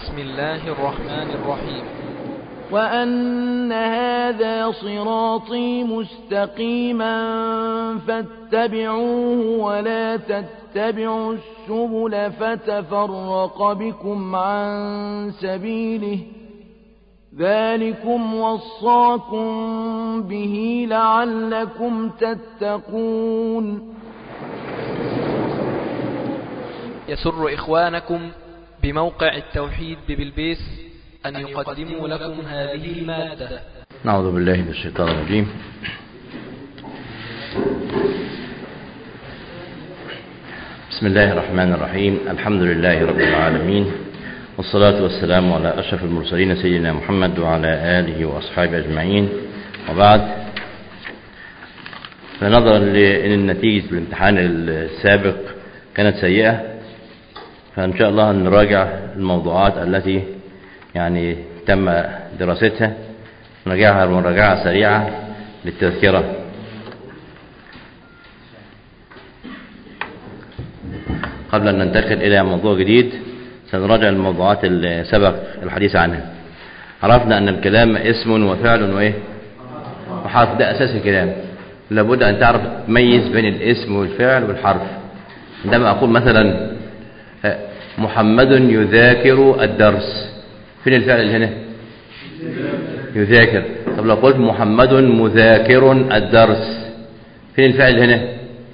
بسم الله الرحمن الرحيم وأن هذا صراطي مستقيما فاتبعوه ولا تتبعوا السبل فتفرق بكم عن سبيله ذلكم وصاكم به لعلكم تتقون يسر إخوانكم بموقع التوحيد ببلبيس أن يقدموا لكم هذه المادة نعوذ بالله من الشيطان الرجيم بسم الله الرحمن الرحيم الحمد لله رب العالمين والصلاة والسلام على أشرف المرسلين سيدنا محمد وعلى آله وأصحابه أجمعين وبعد فنظرا لأن النتيجة الامتحان السابق كانت سيئة فإن شاء الله نراجع الموضوعات التي يعني تم دراستها نراجعها مراجعة سريعة للتذكرة قبل أن ننتقل إلى موضوع جديد سنراجع الموضوعات اللي سبق الحديث عنها عرفنا أن الكلام اسم وفعل وإيه وحرف ده أساس الكلام لابد أن تعرف تميز بين الاسم والفعل والحرف عندما أقول مثلا محمد يذاكر الدرس فين الفعل اللي هنا يذاكر طب لو قلت محمد مذاكر الدرس فين الفعل اللي هنا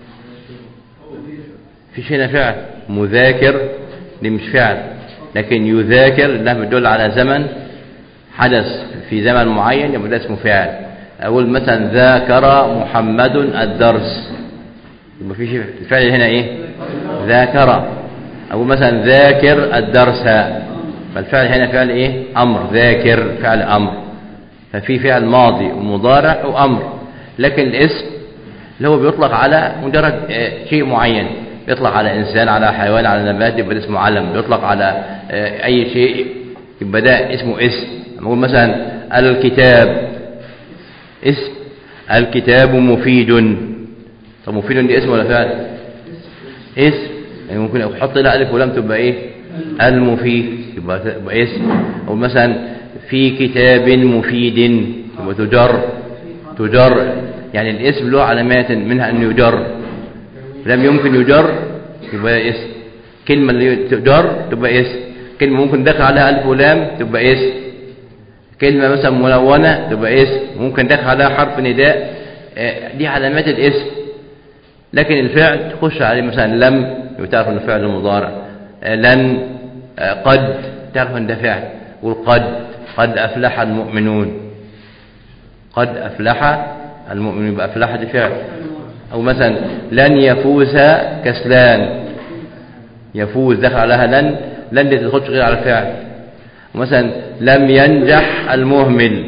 فيش هنا فعل مذاكر دي مش فعل لكن يذاكر ده بيدل على زمن حدث في زمن معين يبقى ده اسمه فعل اقول مثلا ذاكر محمد الدرس يبقى في الفعل هنا ايه ذاكر أو مثلا ذاكر الدرس فالفعل هنا فعل إيه أمر ذاكر فعل أمر ففي فعل ماضي ومضارع وأمر لكن الاسم اللي هو بيطلق على مجرد شيء معين بيطلق على إنسان على حيوان على نبات يبقى اسمه علم بيطلق على أي شيء يبقى ده اسمه اسم نقول مثلا الكتاب اسم الكتاب مفيد طب مفيد دي اسم ولا فعل اسم يعني ممكن احط لها الف ولام تبقى ايه المفيد يبقى, تبقى اسم او مثلا في كتاب مفيد يبقى تجر تجر يعني الاسم له علامات منها ان يجر لم يمكن يجر يبقى اسم كلمه اللي تجر تبقى اسم كلمه ممكن دخل عليها الف ولام تبقى اسم كلمه مثلا ملونه تبقى اسم ممكن دخل عليها حرف نداء دي علامات الاسم لكن الفعل تخش عليه مثلا لم وتعرف انه فعل مضارع لن قد تعرف ان ده فعل والقد قد افلح المؤمنون قد افلح المؤمنون يبقى افلح دي فعل او مثلا لن يفوز كسلان يفوز دخل عليها لن لن دي تدخلش غير على الفعل ومثلا لم ينجح المهمل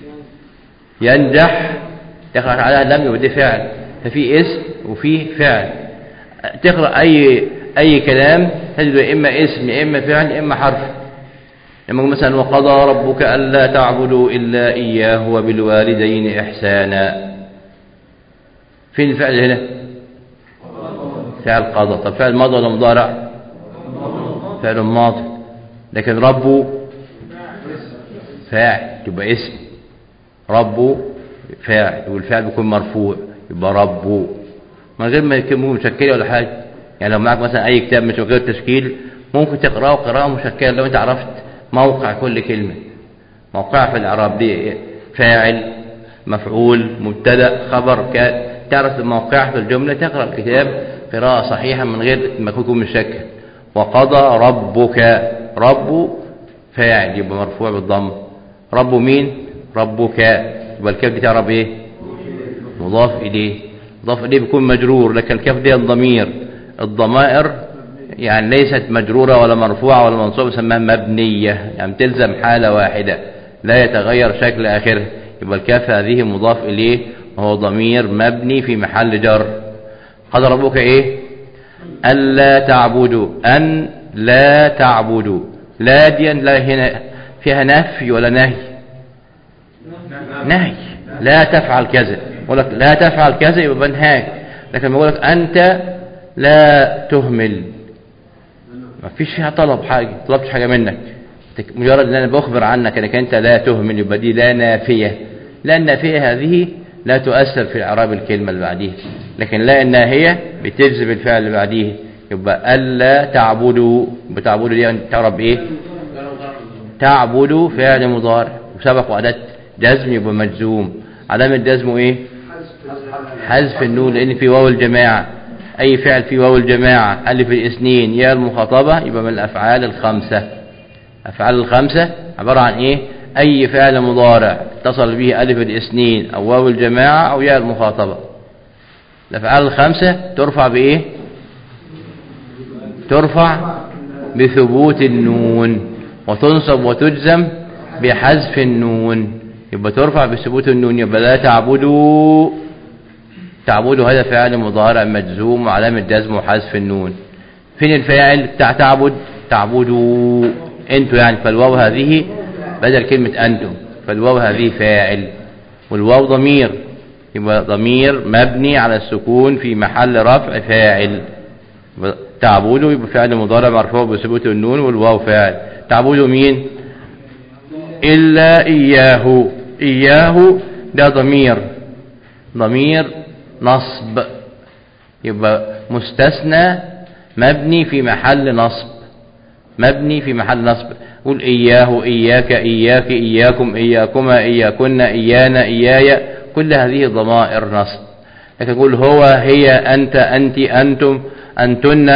ينجح دخل عليها لم يبقى دي فعل ففي اسم وفي فعل تقرأ أي أي كلام تجد إما اسم إما فعل إما حرف لما مثلا وقضى ربك ألا تعبدوا إلا إياه وبالوالدين إحسانا فين الفعل هنا فعل قضى طب فعل ماضي ولا مضارع فعل ماضي لكن رب فاعل يبقى اسم رب فاعل والفعل بيكون مرفوع يبقى رب من غير ما يكون مشكله ولا حاجه يعني لو معك مثلا اي كتاب مش غير تشكيل ممكن تقراه قراءه مشكله لو انت عرفت موقع كل كلمه موقعها في الاعراب دي فاعل مفعول مبتدا خبر تعرف موقعها في الجمله تقرا الكتاب قراءه صحيحه من غير ما يكون مشكل وقضى ربك رب فاعل يبقى مرفوع بالضم رب مين ربك يبقى الكاف دي تعرف ايه مضاف اليه مضاف اليه بيكون مجرور لكن الكاف دي الضمير الضمائر يعني ليست مجرورة ولا مرفوعة ولا منصوبة يسمىها مبنية يعني تلزم حالة واحدة لا يتغير شكل آخره يبقى الكاف هذه مضاف إليه وهو ضمير مبني في محل جر قال ربك إيه ألا تعبدوا أن لا تعبدوا لا دي لا هنا فيها نفي ولا نهي نهي لا تفعل كذا يقول لك لا تفعل كذا يبقى بنهاك لكن بيقول لك أنت لا تهمل ما فيش فيها طلب حاجة طلبتش حاجة منك مجرد ان انا بخبر عنك انك انت لا تهمل يبقى دي لا نافية لا النافية هذه لا تؤثر في اعراب الكلمة اللي بعديها لكن لا الناهية بتجذب الفعل اللي بعديه يبقى الا تعبدوا بتعبدوا دي تعرب ايه تعبدوا فعل مضارع وسبق وأداة جزم يبقى مجزوم علامة جزمه ايه حذف النون لان في واو الجماعة اي فعل في واو الجماعة الف الاثنين يا المخاطبة يبقى من الافعال الخمسة افعال الخمسة عبارة عن ايه اي فعل مضارع اتصل به الف الاثنين او واو الجماعة او يا المخاطبة الافعال الخمسة ترفع بايه ترفع بثبوت النون وتنصب وتجزم بحذف النون يبقى ترفع بثبوت النون يبقى لا تعبدوا تعبدوا هذا فعل مضارع مجزوم وعلامة جزم وحذف النون فين الفاعل بتاع تعبد تعبدوا انتوا يعني فالواو هذه بدل كلمة انتم فالواو هذه فاعل والواو ضمير يبقى ضمير مبني على السكون في محل رفع فاعل تعبدوا يبقى فعل مضارع مرفوع بثبوت النون والواو فاعل تعبدوا مين إلا إياه إياه ده ضمير ضمير نصب يبقى مستثنى مبني في محل نصب مبني في محل نصب قول إياه إياك إياك إياكم إياكما إياكن إيانا إياي كل هذه ضمائر نصب لكن قول هو هي أنت أنت أنتم أنتن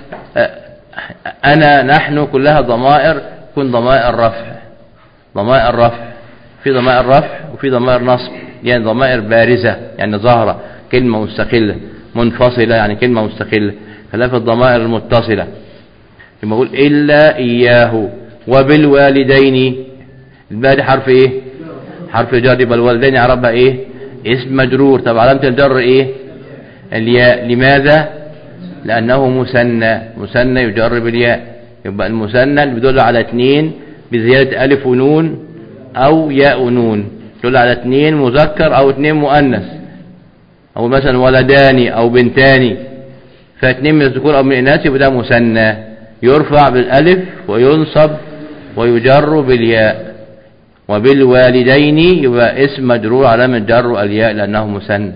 أنا نحن كلها ضمائر كن ضمائر رفع ضمائر رفع في ضمائر رفع وفي ضمائر نصب يعني ضمائر بارزة يعني ظاهرة كلمة مستقلة منفصلة يعني كلمة مستقلة خلاف الضمائر المتصلة لما أقول إلا إياه وبالوالدين الباقي حرف إيه حرف جر يبقى الوالدين عربها إيه اسم مجرور طب علامة الجر إيه الياء لماذا لأنه مثنى مثنى يجر بالياء يبقى المثنى اللي بيدل على اثنين بزيادة ألف ونون أو ياء ونون يدل على اثنين مذكر أو اثنين مؤنث أو مثلا ولدان أو بنتان فاثنين من الذكور أو من الإناث يبقى ده مثنى يرفع بالألف وينصب ويجر بالياء وبالوالدين يبقى اسم مجرور علامة جر الياء لأنه مثنى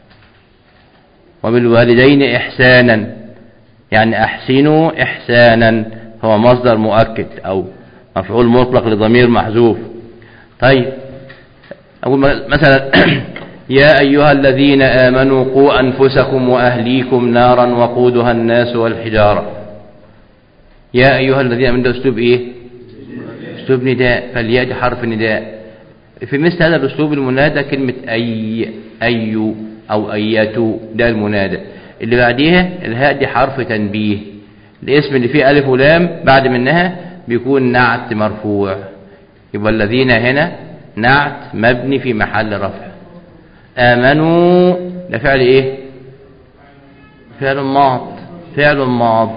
وبالوالدين إحسانا يعني أحسنوا إحسانا هو مصدر مؤكد أو مفعول مطلق لضمير محذوف طيب أقول مثلا يا أيها الذين آمنوا قوا أنفسكم وأهليكم نارا وقودها الناس والحجارة يا أيها الذين آمنوا ده أسلوب إيه أسلوب نداء فليأتي حرف نداء في مثل هذا الأسلوب المنادى كلمة أي أي أو أياتو ده المنادى اللي بعديها الهاء دي حرف تنبيه الاسم اللي فيه ألف ولام بعد منها بيكون نعت مرفوع يبقى الذين هنا نعت مبني في محل رفع آمنوا ده فعل ايه فعل ماض فعل ماض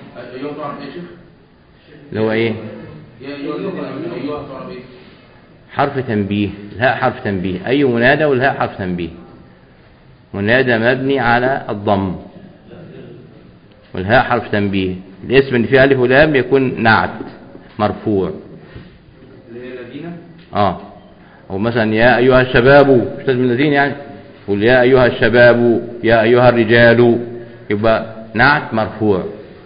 اللي هو ايه حرف تنبيه الهاء حرف تنبيه اي منادى والهاء حرف تنبيه منادى مبني على الضم والهاء حرف تنبيه الاسم اللي فيه الف ولام يكون نعت مرفوع اه او مثلا يا ايها الشباب مش لازم الذين يعني قول يا ايها الشباب يا ايها الرجال يبقى نعت مرفوع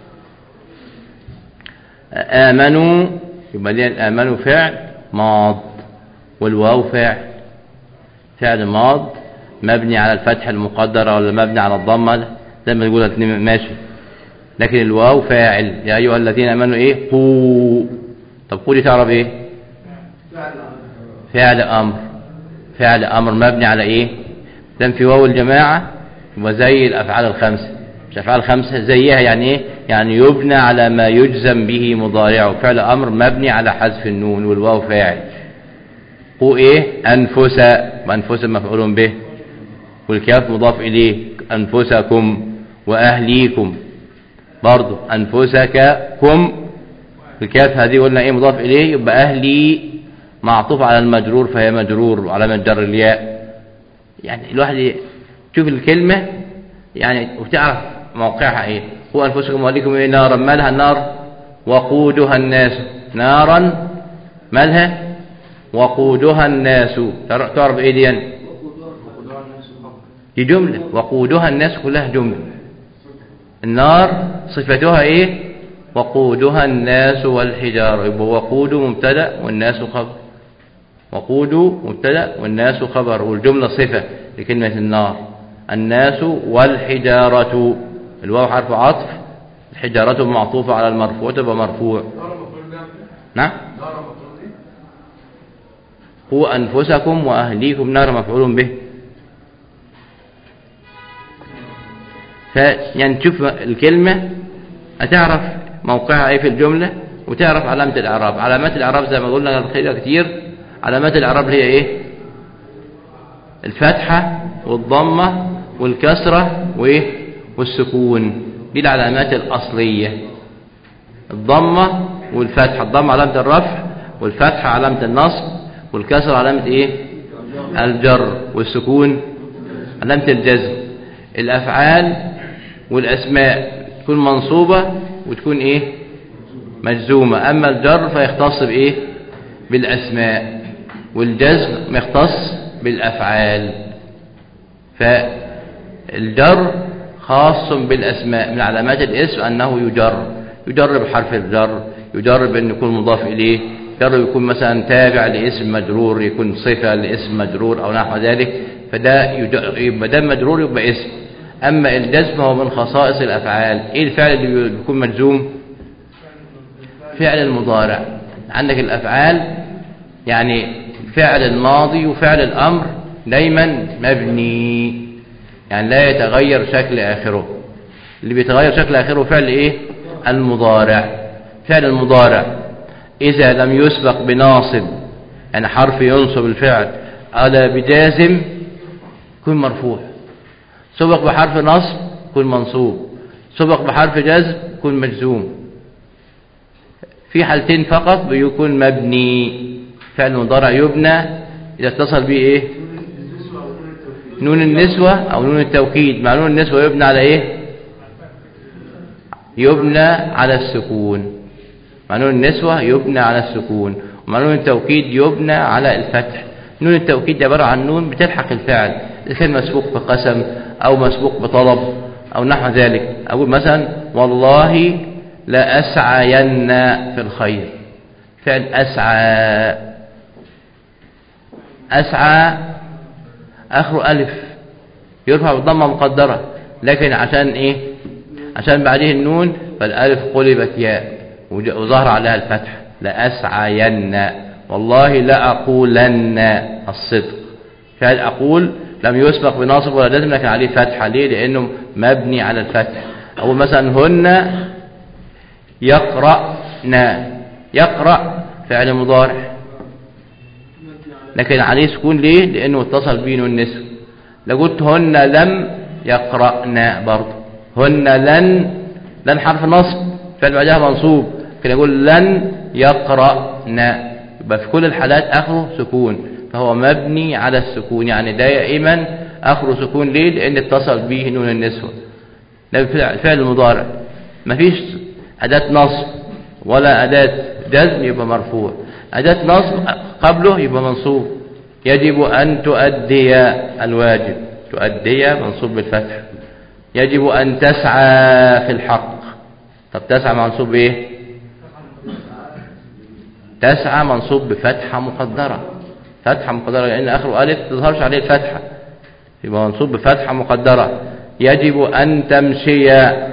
امنوا يبقى دي امنوا فعل ماض والواو فعل فعل ماض مبني على الفتح المقدرة ولا مبني على الضمة زي ما تقول الاثنين ماشي لكن الواو فاعل يا أيها الذين أمنوا إيه قوا طب قولي تعرف إيه فعل أمر فعل أمر مبني على إيه دم في واو الجماعة وزي الأفعال الخمسة مش أفعال خمسة زيها يعني إيه يعني يبنى على ما يجزم به مضارعه فعل أمر مبني على حذف النون والواو فاعل قوا إيه أنفس أنفس مفعول به والكاف مضاف إليه أنفسكم وأهليكم برضو أنفسك كم الكاف هذه قلنا إيه مضاف إليه يبقى أهلي معطوف على المجرور فهي مجرور وعلى جر الياء يعني الواحد يشوف الكلمة يعني وتعرف موقعها إيه هو أنفسكم وأهليكم إيه نارا ما لها النار وقودها الناس نارا مالها وقودها الناس تعرف ايه دي دي جملة وقودها الناس كلها جملة النار صفتها ايه وقودها الناس والحجارة يبقى وقود مبتدا والناس خبر وقود مبتدا والناس خبر والجملة صفة لكلمة النار الناس والحجارة الواو حرف عطف الحجارة معطوفة على المرفوع تبقى مرفوع نعم قوا أنفسكم وأهليكم نار مفعول به فيعني تشوف الكلمة هتعرف موقعها ايه في الجملة وتعرف علامة الإعراب علامات الإعراب زي ما قلنا الخيرة كتير علامات الإعراب هي ايه الفتحة والضمة والكسرة وايه والسكون دي العلامات الأصلية الضمة والفتحة الضمة علامة الرفع والفتحة علامة النصب والكسر علامة ايه الجر والسكون علامة الجزم الأفعال والأسماء تكون منصوبة وتكون ايه مجزومة أما الجر فيختص بإيه بالأسماء والجزم يختص بالأفعال فالجر خاص بالأسماء من علامات الاسم أنه يجر يجر بحرف الجر يجر بأن يكون مضاف إليه يجر يكون مثلا تابع لاسم مجرور يكون صفة لاسم مجرور أو نحو ذلك فده يبقى ده مجرور يبقى اسم أما الجزم هو من خصائص الأفعال إيه الفعل اللي بيكون مجزوم فعل المضارع عندك الأفعال يعني فعل الماضي وفعل الأمر دايما مبني يعني لا يتغير شكل آخره اللي بيتغير شكل آخره فعل إيه المضارع فعل المضارع إذا لم يسبق بناصب يعني حرف ينصب الفعل على بجازم يكون مرفوع سبق بحرف نصب يكون منصوب سبق بحرف جزم يكون مجزوم في حالتين فقط بيكون مبني فعل مضارع يبنى إذا اتصل به إيه نون النسوة أو نون التوكيد مع نون النسوة يبنى على إيه يبنى على السكون مع نون النسوة يبنى على السكون ومع نون التوكيد يبنى على الفتح نون التوكيد عبارة عن نون بتلحق الفعل إذا كان مسبوق بقسم أو مسبوق بطلب أو نحو ذلك أقول مثلا والله لأسعين في الخير فعل أسعى أسعى آخره ألف يرفع بالضمة مقدرة لكن عشان إيه عشان بعديه النون فالألف قلبت ياء وظهر عليها الفتح لأسعين والله لأقولن الصدق فعل أقول لم يسبق بناصب ولا جزم لكن عليه فتحة ليه لأنه مبني على الفتح أو مثلا هن يقرأن يقرأ فعل مضارع لكن عليه سكون ليه لأنه اتصل بين النسب لقلت هن لم يقرأن برضه هن لن لن حرف نصب فعل بعدها منصوب لكن يقول لن يقرأن يبقى في كل الحالات آخره سكون فهو مبني على السكون يعني دائما آخره سكون ليه لأن اتصل به نون النسوة ده فعل المضارع مفيش أداة نصب ولا أداة جزم يبقى مرفوع أداة نصب قبله يبقى منصوب يجب أن تؤدي الواجب تؤدي منصوب بالفتح يجب أن تسعى في الحق طب تسعى منصوب إيه تسعى منصوب بفتحة مقدرة فتحة مقدرة لأن آخره ألف تظهرش عليه الفتحة يبقى منصوب بفتحة مقدرة يجب أن تمشي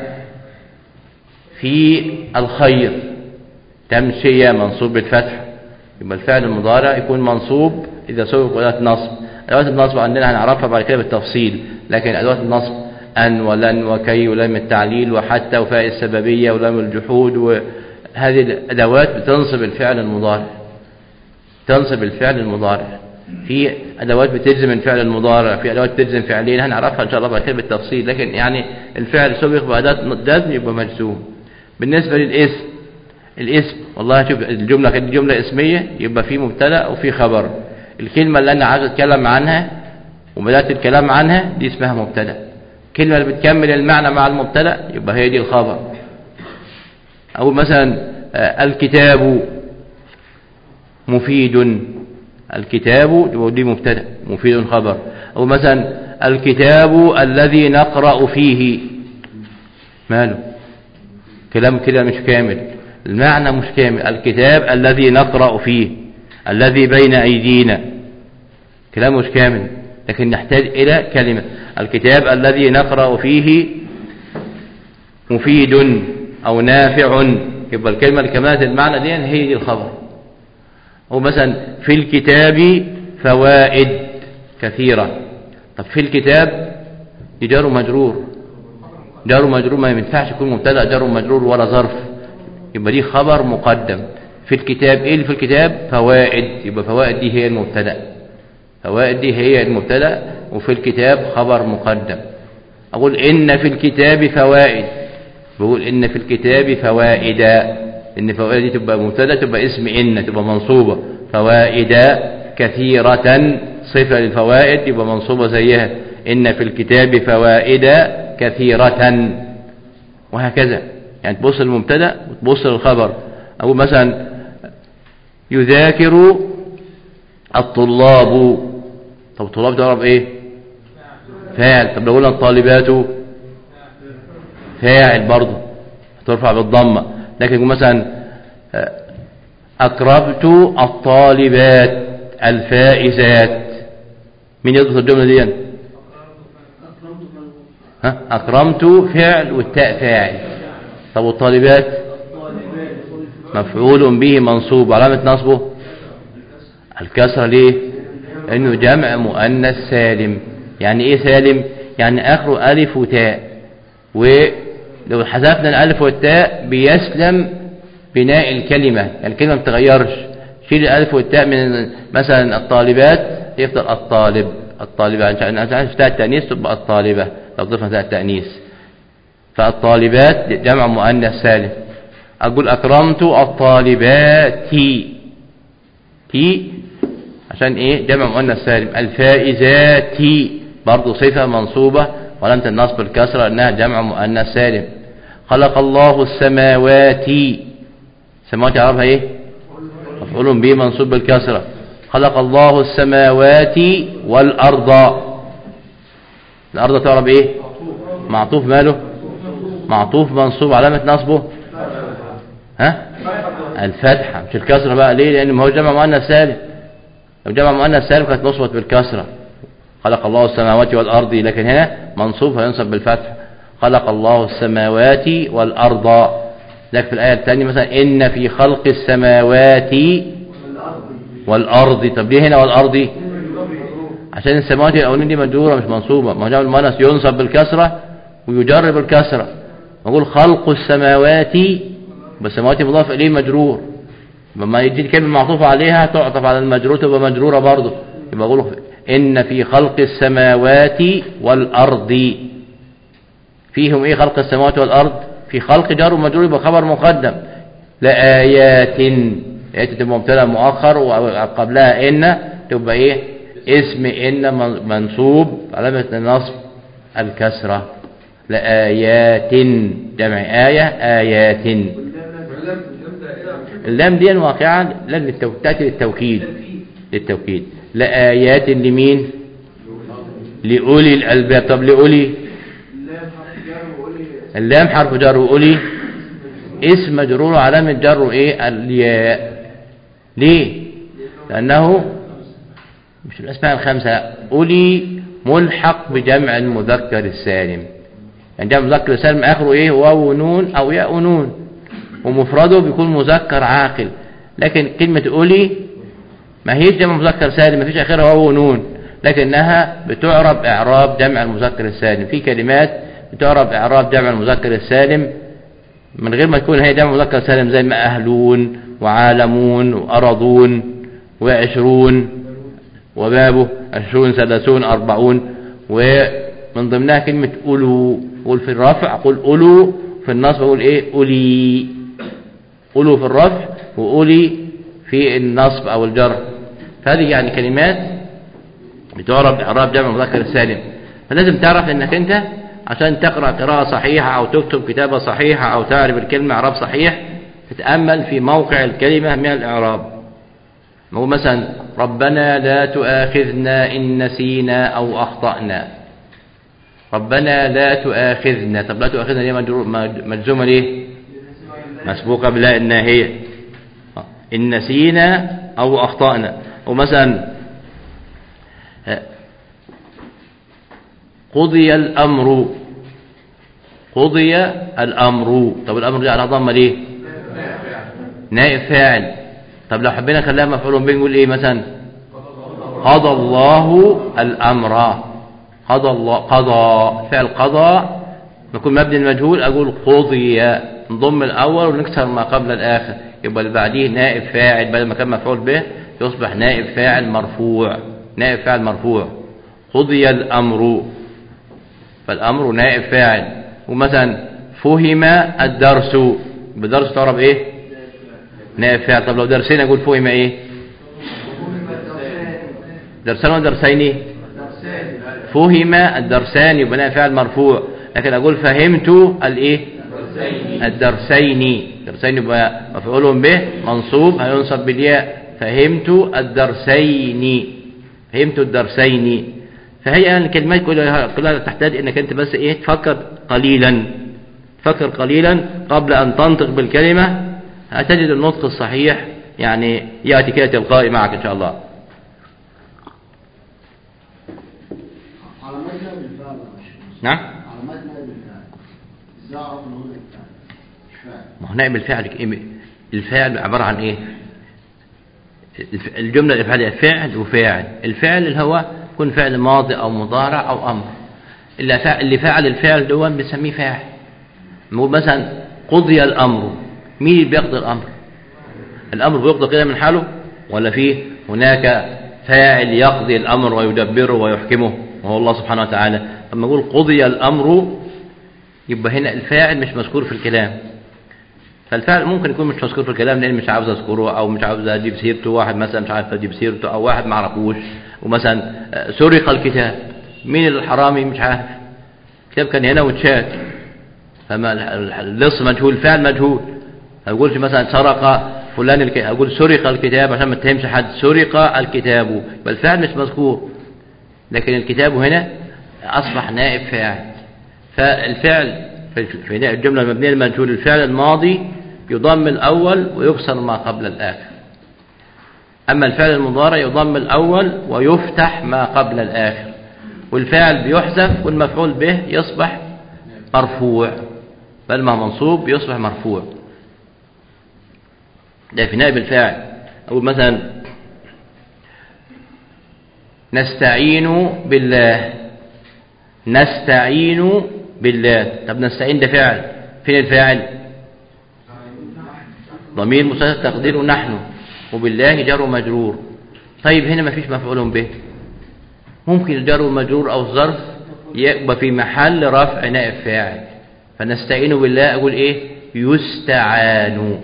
في الخير تمشي منصوب بالفتح يبقى الفعل المضارع يكون منصوب إذا سبق بأداة النصب أدوات النصب عندنا هنعرفها بعد كده بالتفصيل لكن أدوات النصب أن ولن وكي ولام التعليل وحتى وفاء السببية ولام الجحود وهذه الأدوات بتنصب الفعل المضارع تنصب الفعل المضارع في أدوات بتجزم الفعل المضارع في أدوات تجزم فعلين هنعرفها إن شاء الله بعد كده بالتفصيل لكن يعني الفعل سبق بأداة جزم يبقى مجزوم بالنسبة للاسم الاسم والله شوف الجملة كانت جملة اسمية يبقى في مبتدا وفي خبر الكلمة اللي أنا عايز أتكلم عنها وبدأت الكلام عنها دي اسمها مبتدا الكلمة اللي بتكمل المعنى مع المبتدا يبقى هي دي الخبر أو مثلا الكتاب مفيد الكتاب دي مبتدا مفيد خبر أو مثلا الكتاب الذي نقرأ فيه ماله كلام كده مش كامل المعنى مش كامل الكتاب الذي نقرأ فيه الذي بين أيدينا كلام مش كامل لكن نحتاج إلى كلمة الكتاب الذي نقرأ فيه مفيد أو نافع يبقى الكلمة الكمالة المعنى دي هي دي الخبر أو مثلا في الكتاب فوائد كثيرة طب في الكتاب دي جار مجرور جار مجرور ما ينفعش يكون مبتدا جار مجرور ولا ظرف يبقى دي خبر مقدم في الكتاب ايه اللي في الكتاب فوائد يبقى فوائد دي هي المبتدا فوائد دي هي المبتدا وفي الكتاب خبر مقدم اقول ان في الكتاب فوائد بقول ان في الكتاب فوائدا ان فوائد دي تبقى مبتدا تبقى اسم ان تبقى منصوبه فوائد كثيره صفه للفوائد يبقى منصوبه زيها ان في الكتاب فوائد كثيره وهكذا يعني تبص للمبتدا وتبص للخبر او مثلا يذاكر الطلاب طب الطلاب تعرف ايه فاعل طب لو قلنا الطالبات فاعل برضه ترفع بالضمه لكن يقول مثلا اكرمت الطالبات الفائزات مين يضبط الجمله دي ها اكرمت فعل والتاء فاعل طب والطالبات مفعول به منصوب علامه نصبه الكسره ليه انه جمع مؤنث سالم يعني ايه سالم يعني اخره الف وتاء ولو حذفنا الالف والتاء بيسلم بناء الكلمه يعني الكلمه ما بتغيرش شيل الالف والتاء من مثلا الطالبات يفضل الطالب الطالبة عشان تاء التأنيث تبقى الطالبة لو ضفنا تاء التأنيث فالطالبات جمع مؤنث سالم أقول أكرمت الطالبات تي عشان إيه جمع مؤنث سالم الفائزات برضه صفة منصوبة ولم النصب الكسرة أنها جمع مؤنث سالم خلق الله السماوات سماوات يعرفها إيه مفعول به منصوب بالكسرة خلق الله السماوات والأرض الأرض تعرف إيه معطوف ماله معطوف منصوب علامة نصبه ها الفتحة مش الكسرة بقى ليه لأن ما هو جمع مؤنث سالم لو جمع مؤنث سالم كانت نصبت بالكسرة خلق الله السماوات والأرض لكن هنا منصوب هينصب بالفتح خلق الله السماوات والأرض لكن في الآية الثانية مثلا إن في خلق السماوات والأرض طب ليه هنا والأرض عشان السماوات الأولين دي مجرورة مش منصوبة ما جمع المؤنث ينصب بالكسرة ويجر بالكسرة نقول خلق السماوات بالسماوات مضاف إليه مجرور لما يجي الكلمة معطوفة عليها تعطف على المجرور تبقى مجرورة برضه يبقى أقول إن في خلق السماوات والأرض فيهم إيه خلق السماوات والأرض في خلق جار ومجرور يبقى خبر مقدم لآيات آيات تبقى مبتدا مؤخر وقبلها إن تبقى إيه اسم إن منصوب علامة النصب الكسرة لآيات جمع آية آيات اللام دي واقعا لام تأتي للتوكيد للتوكيد لآيات لمين لأولي الألباب طب لأولي اللام حرف جر وأولي اسم مجرور علامة جر ايه الياء ليه لأنه مش الأسماء الخمسة لا أولي ملحق بجمع المذكر السالم يعني جمع المذكر السالم آخره إيه واو ونون أو ياء ونون ومفرده بيكون مذكر عاقل لكن كلمة أولي ما هيش جمع مذكر سالم ما فيش آخرها واو ونون لكنها بتعرب إعراب جمع المذكر السالم في كلمات بتعرب إعراب جمع المذكر السالم من غير ما تكون هي جمع مذكر سالم زي ما أهلون وعالمون وأرضون وعشرون وبابه عشرون ثلاثون أربعون ومن ضمنها كلمة أولو قول في الرفع قول أولو في النصب أقول إيه أولي أولو في الرفع وأولي في النصب أو الجر فهذه يعني كلمات بتعرب إعراب جمع مذكر سالم فلازم تعرف إنك أنت عشان تقرأ قراءة صحيحة أو تكتب كتابة صحيحة أو تعرف الكلمة إعراب صحيح تتأمل في موقع الكلمة من الإعراب نقول مثلا ربنا لا تؤاخذنا إن نسينا أو أخطأنا ربنا لا تؤاخذنا طب لا تؤاخذنا ليه مجرو- مج- مجزومة ليه مسبوقة بلا الناهية إن نسينا أو أخطأنا ومثلا آه، قضي الأمر قضي الأمر طب الأمر دي على ضمة ليه نائب فاعل طب لو حبينا نخليها مفعول به نقول ايه مثلا قضى الله الأمر قضى الله قضى فعل قضى نكون مبني المجهول أقول قضي نضم الأول ونكسر ما قبل الآخر يبقى اللي بعديه نائب فاعل بدل ما كان مفعول به يصبح نائب فاعل مرفوع نائب فاعل مرفوع قضي الأمر فالأمر نائب فاعل ومثلا فهم الدرس بدرس تعرف ايه نائب فاعل طب لو درسين اقول فهم ايه درسان ولا درسين فهم الدرسان يبقى نائب فاعل مرفوع لكن اقول فهمت الايه الدرسين درسين يبقى مفعول به منصوب هينصب بالياء فهمت الدرسين فهمت الدرسين فهي الكلمات كلها كلها تحتاج انك انت بس ايه تفكر قليلا تفكر قليلا قبل ان تنطق بالكلمه هتجد النطق الصحيح يعني ياتي كده تلقائي معك ان شاء الله على مذهب الفعل يا شيخ. نعم على مذهب الفعل ازاي اعرف ان هو الفعل مش فاهم ما هو نائب الفعل إيه؟ الفعل عبارة عن ايه الف- الجملة الإفعالية فعل وفاعل الفعل اللي هو يكون فعل ماضي أو مضارع أو أمر اللي فا- اللي فعل الفعل دون بنسميه فاعل نقول مثلا قضي الأمر مين اللي بيقضي الأمر الأمر بيقضى كده من حاله ولا فيه هناك فاعل يقضي الأمر ويدبره ويحكمه وهو الله سبحانه وتعالى لما نقول قضي الأمر يبقى هنا الفاعل مش مذكور في الكلام فالفعل ممكن يكون مش مذكور في الكلام لان مش عاوز اذكره او مش عاوز اجيب سيرته واحد مثلا مش عارف اجيب سيرته او واحد ما اعرفوش ومثلا آه، سرق الكتاب مين الحرامي مش عارف الكتاب كان هنا واتشال فما ال- ال- اللص مجهول الفعل مجهول ما اقولش مثلا سرق فلان الكتاب اقول سرق الكتاب عشان ما اتهمش حد سرق الكتاب بل الفعل مش مذكور لكن الكتاب هنا اصبح نائب فاعل فالفعل في في الجملة المبنية للمجهول الفعل الماضي يضم الأول ويكسر ما قبل الآخر أما الفعل المضارع يضم الأول ويفتح ما قبل الآخر والفاعل بيحذف والمفعول به يصبح مرفوع بل ما منصوب يصبح مرفوع ده في نائب الفاعل أقول مثلا نستعين بالله نستعين بالله طب نستعين ده فعل فين الفاعل ضمير مستتر تقديره نحن وبالله جر ومجرور طيب هنا ما فيش مفعول به ممكن الجر والمجرور او الظرف يبقى في محل رفع نائب فاعل فنستعين بالله اقول ايه يستعان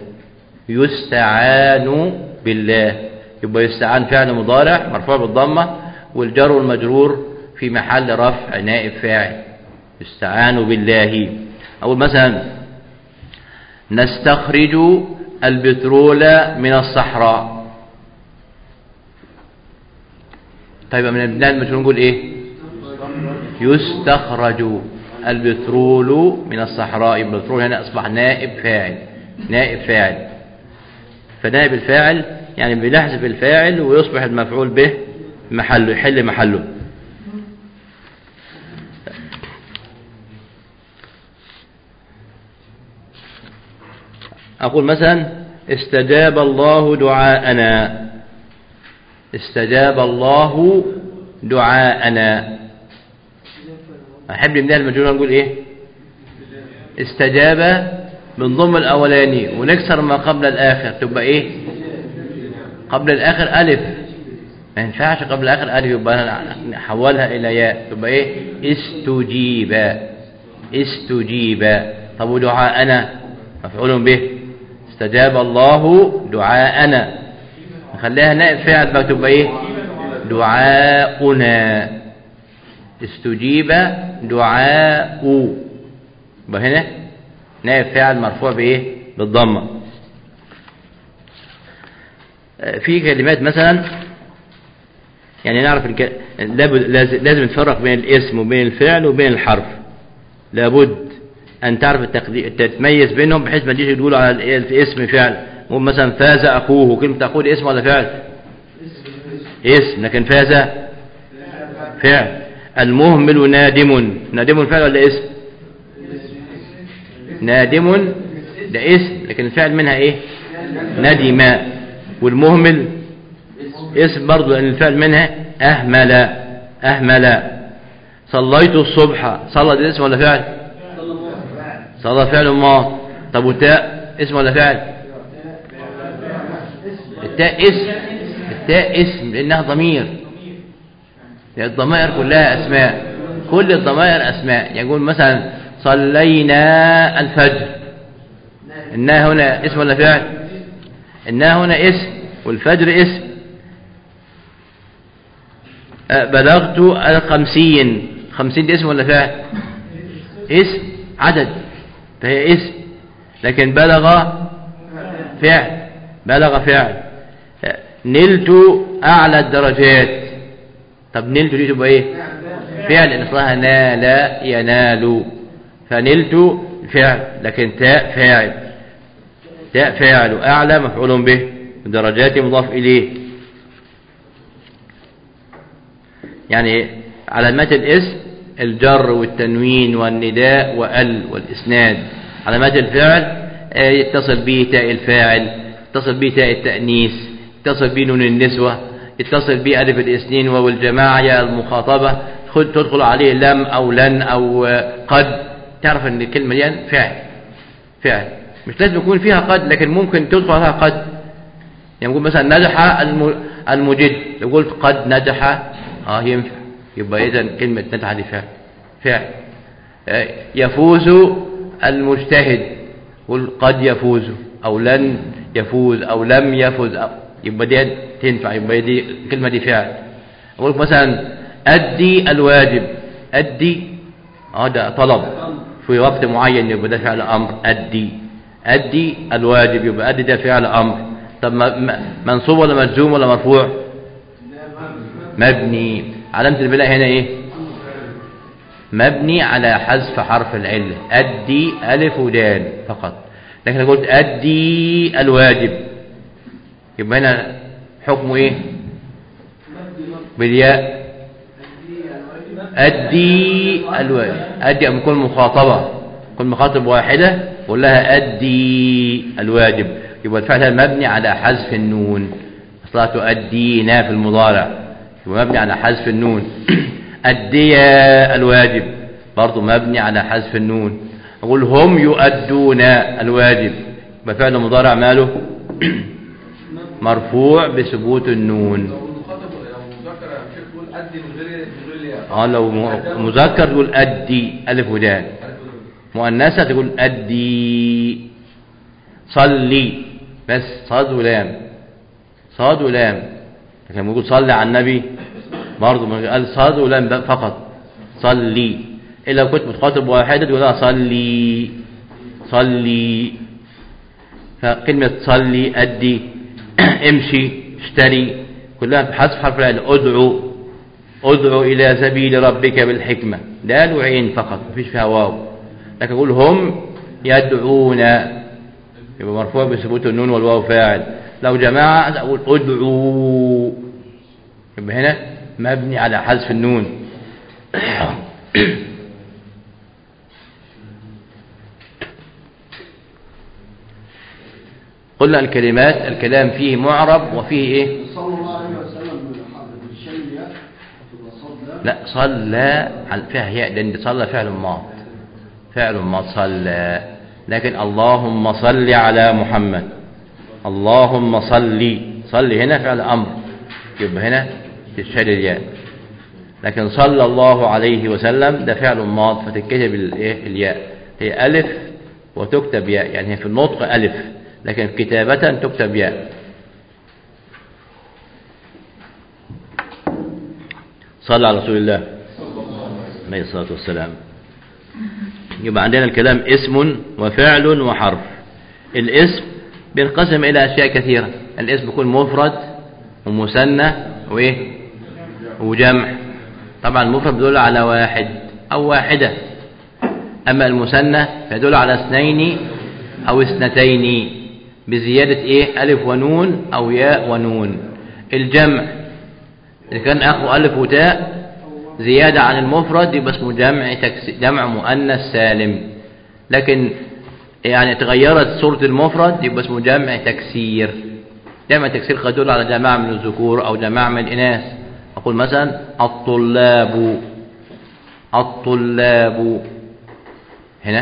يستعان بالله يبقى يستعان فعل مضارع مرفوع بالضمه والجر والمجرور في محل رفع نائب فاعل يستعان بالله أو مثلا نستخرج البترول من الصحراء طيب من البناء المجرور نقول ايه يستخرج البترول من الصحراء يبقى البترول هنا اصبح نائب فاعل نائب فاعل فنائب الفاعل يعني بنحذف الفاعل ويصبح المفعول به محله يحل محله أقول مثلا استجاب الله دعاءنا استجاب الله دعاءنا أحب من المجهول نقول إيه استجاب من ضم الأولاني ونكسر ما قبل الآخر تبقى إيه قبل الآخر ألف ما ينفعش قبل الآخر ألف يبقى نحولها إلى ياء تبقى إيه استجيب استجيب طب ودعاءنا مفعول به استجاب الله دعاءنا نخليها نائب فاعل بقى تبقى ايه دعاؤنا استجيب دعاء يبقى هنا نائب فاعل مرفوع بايه بالضمه آه، في كلمات مثلا يعني نعرف الك... لابد- لازم لازم نفرق بين الاسم وبين الفعل وبين الحرف لابد أن تعرف التقدير تتميز بينهم بحيث ما تجيش تقول على ال- الاسم فعل مو مثلا فاز أخوه كلمة أخوه دي اسم ولا فعل اسم لكن فاز فعل المهمل نادم نادم فعل ولا اسم نادم ده اسم لكن الفعل منها ايه ندم والمهمل اسم برضو لأن الفعل منها أهمل أهمل صليت الصبح صلى ده اسم ولا فعل صلى فعل ما طب والتاء اسم ولا فعل التاء اسم التاء اسم لأنها ضمير يعني الضمائر كلها أسماء كل الضمائر أسماء يقول مثلا صلينا الفجر إنها هنا اسم ولا فعل إنها هنا اسم والفجر اسم أه، بلغت الخمسين خمسين دي اسم ولا فعل اسم عدد فهي اسم لكن بلغ فعل بلغ فعل أه، نلت أعلى الدرجات طب نلت دي تبقى ايه فعل إن اصلها نال ينال فنلت فعل لكن تاء فاعل تاء فاعل أعلى مفعول به درجات مضاف إليه يعني علامات الاسم الجر والتنوين والنداء وال والإسناد علامات الفعل آه، يتصل به تاء الفاعل يتصل به تاء التأنيث يتصل به نون النسوة يتصل به ألف الاثنين وهو الجماعة يا المخاطبة خد- تدخل عليه لم أو لن أو آه، قد تعرف أن الكلمة دي فعل فعل مش لازم يكون فيها قد لكن ممكن تدخل عليها قد يعني نقول مثلا نجح الم- المجد لو قلت قد نجح اه ينفع يبقى اذا كلمة نجح دي فعل فعل آه، يفوز المجتهد قل قد يفوز او لن يفوز او لم يفوز أو يبقى دي تنفع يبقى دي الكلمة دي فعل اقول لك مثلا ادي الواجب ادي اه ده طلب في وقت معين يبقى ده فعل امر ادي ادي الواجب يبقى ادي ده فعل امر طب ما- ما- منصوب ولا مجزوم ولا مرفوع مبني علامة البناء هنا ايه مبني على حذف حرف العلة أدي ألف ودال فقط لكن لو قلت أدي الواجب يبقى هنا حكمه ايه بالياء أدي الواجب أدي أم يكون مخاطبة كل مخاطب واحدة قول لها أدي الواجب يبقى الفعل هذا مبني على حذف النون أصلها تؤدينا في المضارع يبقى مبني على حذف النون أدي الواجب برضه مبني على حذف النون أقول هم يؤدون الواجب يبقى فعل مضارع ماله مرفوع بثبوت النون لو المخاطب لو مذكر يا شيخ تقول ادي من غير من غير الياء اه لو م- مذكر تقول أدي ألف ودال مؤنثة تقول أدي صلي بس صاد ولام صاد ولام لكن لما يقول صلي على النبي برضه ما قال صاد ولام بقى فقط صلي إلا لو كنت متخاطب واحدة تقول لها صلي صلي فكلمة صلي أدي امشي اشتري كلها بحذف حرف العلة ادعو ادعو إلى سبيل ربك بالحكمة دال وعين فقط مفيش فيها واو لكن أقول هم يدعون يبقى مرفوع بثبوت النون والواو فاعل لو جماعة أقول ادعوا يبقى هنا مبني على حذف النون قلنا الكلمات الكلام فيه معرب وفيه ايه صلى الله عليه وسلم بالشيء تبقى صلى لا صلى على- فيها هي لان صلى فعل ماض فعل ماض صلى لكن اللهم صل على محمد اللهم صل صل هنا فعل امر يبقى هنا تشهد الياء لكن صلى الله عليه وسلم ده فعل ماض فتتكتب الايه الياء هي الف وتكتب ياء يعني هي في النطق الف لكن كتابة تكتب ياء صلى على رسول الله عليه الصلاة والسلام يبقى عندنا الكلام اسم وفعل وحرف الاسم بينقسم إلى أشياء كثيرة الاسم يكون مفرد ومثنى وإيه وجمع طبعا المفرد بيدل على واحد أو واحدة أما المثنى فيدل على اثنين أو اثنتين بزيادة إيه ألف ونون أو ياء ونون الجمع إذا كان أخو ألف وتاء زيادة عن المفرد يبقى اسمه جمع تكس... جمع مؤنث سالم لكن يعني تغيرت صورة المفرد يبقى اسمه جمع تكسير جمع تكسير قد يدل على جماعة من الذكور أو جماعة من الإناث أقول مثلا الطلاب الطلاب هنا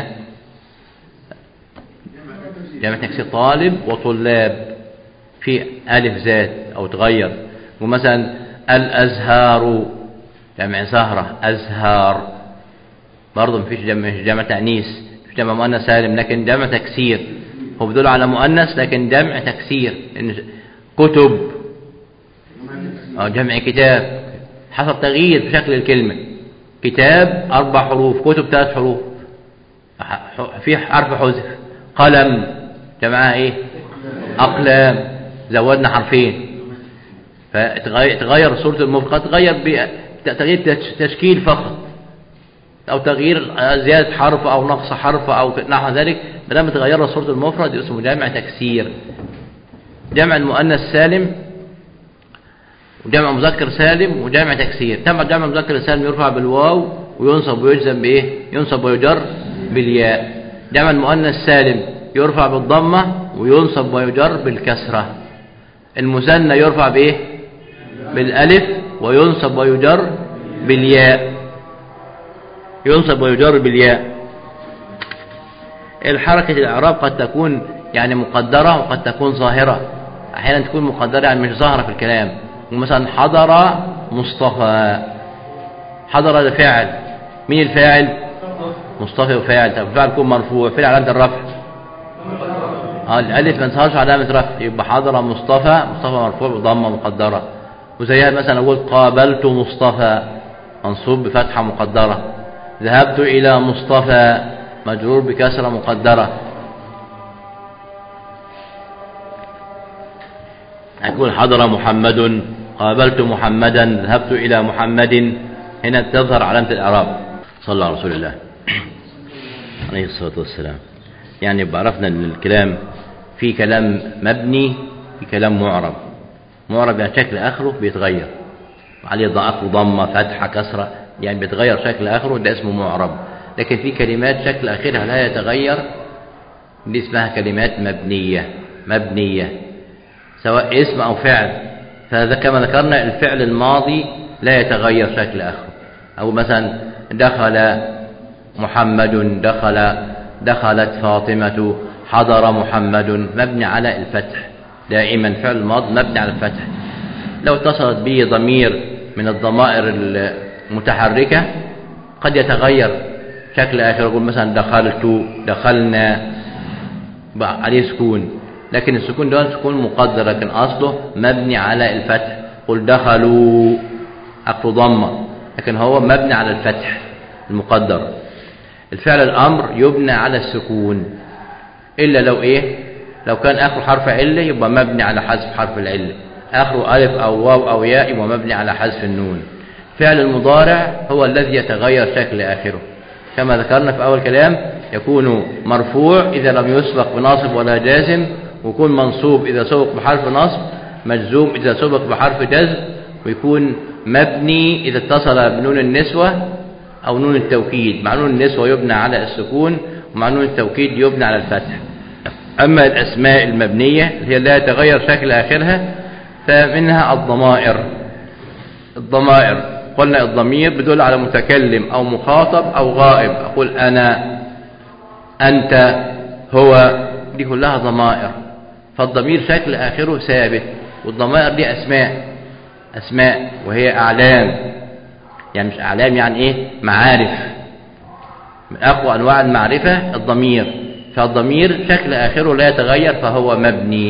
جمع تكسير طالب وطلاب في ألف زاد أو تغير ومثلا الأزهار جمع زهرة أزهار برضه مفيش جمع, جمع تأنيث مفيش جمع مؤنث سالم لكن جمع تكسير هو بيدل على مؤنث لكن جمع تكسير إن كتب أو جمع كتاب حصل تغيير في شكل الكلمة كتاب أربع حروف كتب ثلاث حروف في حرف حذف قلم جمعها ايه أقلام زودنا حرفين فتغير صورة المفرد تغير بتغيير تشكيل فقط أو تغيير زيادة حرف أو نقص حرف أو نحو ذلك لما تغير صورة المفرد اسمه جمع تكسير جمع المؤنث سالم وجمع مذكر سالم وجمع تكسير تم جمع مذكر سالم يرفع بالواو وينصب ويجزم بايه ينصب ويجر بالياء جمع المؤنث سالم يرفع بالضمه وينصب ويجر بالكسره المثنى يرفع بايه بالالف وينصب ويجر بالياء ينصب ويجر بالياء الحركة الإعراب قد تكون يعني مقدرة وقد تكون ظاهرة أحيانا تكون مقدرة يعني مش ظاهرة في الكلام ومثلا حضر مصطفى حضر ده فاعل مين الفاعل مصطفى وفاعل طب الفاعل يكون مرفوع فين علامة الرفع اه الالف ما تظهرش علامة رفع يبقى حضر مصطفى مصطفى مرفوع بضمة مقدرة وزيها مثلا اقول قابلت مصطفى منصوب بفتحة مقدرة ذهبت إلى مصطفى مجرور بكسرة مقدرة أقول حضر محمد قابلت محمدا ذهبت إلى محمد هنا تظهر علامة الإعراب صلى الله على رسول الله عليه الصلاة والسلام يعني بعرفنا أن الكلام في كلام مبني في كلام معرب معرب يعني شكل آخره بيتغير عليه ضعف ضمة فتحة كسرة يعني بيتغير شكل آخره ده اسمه معرب لكن في كلمات شكل آخرها لا يتغير دي اسمها كلمات مبنية مبنية سواء اسم أو فعل فهذا كما ذكرنا الفعل الماضي لا يتغير شكل آخره أو مثلا دخل محمد دخل دخلت فاطمة حضر محمد مبني على الفتح دائما فعل الماضي مبني على الفتح لو اتصلت به ضمير من الضمائر المتحركة قد يتغير شكل آخر يقول مثلا دخلت دخلنا عليه سكون لكن السكون ده سكون مقدر لكن أصله مبني على الفتح قل دخلوا أقل ضمة لكن هو مبني على الفتح المقدر الفعل الأمر يبنى على السكون إلا لو إيه لو كان آخر حرف علة يبقى مبني على حذف حرف العلة آخره ألف أو واو أو ياء يبقى مبني على حذف النون فعل المضارع هو الذي يتغير شكل آخره كما ذكرنا في أول كلام يكون مرفوع إذا لم يسبق بناصب ولا جازم ويكون منصوب إذا سبق بحرف نصب مجزوم إذا سبق بحرف جزم ويكون مبني إذا اتصل بنون النسوة أو نون التوكيد مع نون النسوة يبنى على السكون ومع نون التوكيد يبنى على الفتح أما الأسماء المبنية هي لا يتغير شكل آخرها فمنها الضمائر الضمائر قلنا الضمير بدل على متكلم أو مخاطب أو غائب أقول أنا أنت هو دي كلها ضمائر فالضمير شكل آخره ثابت والضمائر دي أسماء أسماء وهي أعلام يعني مش أعلام يعني إيه معارف من أقوى أنواع المعرفة الضمير فالضمير شكل آخره لا يتغير فهو مبني